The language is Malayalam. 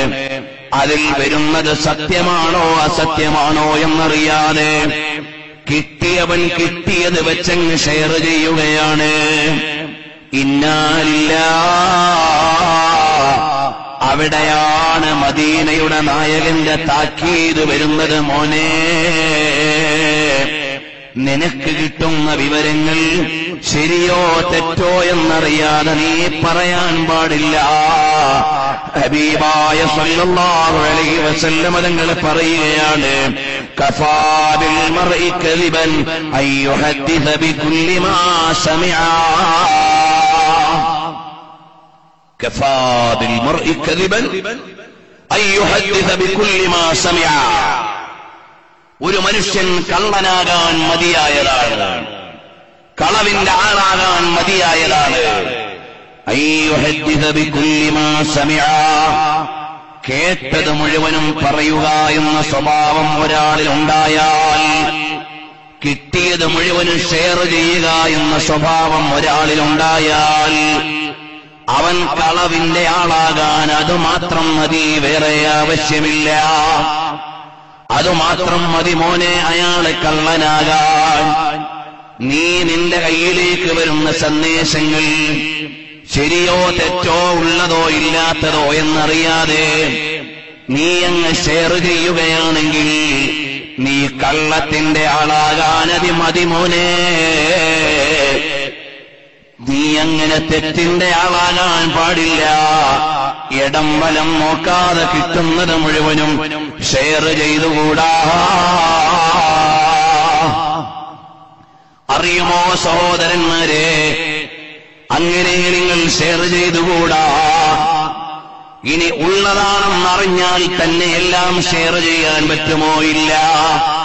അതിൽ വരുന്നത് സത്യമാണോ അസത്യമാണോ എന്നറിയാതെ കിട്ടിയവൻ കിട്ടിയത് വെച്ചങ്ങ് ഷെയർ ചെയ്യുകയാണ് ഇന്നാലില്ല അവിടെയാണ് മദീനയുടെ നായകന്റെ താക്കീത് വരുന്നത് മോനെ നിനക്ക് കിട്ടുന്ന വിവരങ്ങൾ ശരിയോ തെറ്റോ എന്നറിയാതെ നീ പറയാൻ പാടില്ല ഹബീബായ സല്ലല്ലാഹു അലൈഹി വസല്ലമ തങ്ങൾ പറയുകയാണ് കഫാബിൽ മർഇ കദിബൻ അയ്യുഹദ്ദിസ ബികുല്ലി മാ സമിഅ കഫാബിൽ മർഇ കദിബൻ അയ്യുഹദ്ദിസ ബികുല്ലി മാ സമിഅ ഒരു മനുഷ്യൻ കള്ളനാകാൻ മതിയായതാണ് കളവിന്റെ ആളാകാൻ മതിയായതാണ് അയ്യുഹദ്ദിസ ബികുല്ലി മാ സമിഅ കേട്ടത് മുഴുവനും പറയുക എന്ന സ്വഭാവം ഒരാളിൽ ഉണ്ടായാൽ കിട്ടിയത് മുഴുവനും ഷെയർ ചെയ്യുക എന്ന സ്വഭാവം ഒരാളിൽ ഉണ്ടായാൽ അവൻ കളവിന്റെ ആളാകാൻ അതുമാത്രം മതി വേറെ ആവശ്യമില്ല അതുമാത്രം മതി മോനെ അയാളെ കള്ളനാകാൻ നീ നിന്റെ കയ്യിലേക്ക് വരുന്ന സന്ദേശങ്ങൾ ശരിയോ തെറ്റോ ഉള്ളതോ ഇല്ലാത്തതോ എന്നറിയാതെ നീ അങ്ങ് ഷെയർ ചെയ്യുകയാണെങ്കിൽ നീ കള്ളത്തിന്റെ ആളാകാനതി മതി മോനെ നീ അങ്ങനെ തെറ്റിന്റെ ആളാകാൻ പാടില്ല ഇടം വലം നോക്കാതെ കിട്ടുന്നത് മുഴുവനും ഷെയർ ചെയ്തുകൂടാ അറിയുമോ സഹോദരന്മാരെ അങ്ങനെ നിങ്ങൾ ഷെയർ ചെയ്തുകൂടാ ഇനി ഉള്ളതാണെന്നറിഞ്ഞാൽ തന്നെ എല്ലാം ഷെയർ ചെയ്യാൻ പറ്റുമോ ഇല്ല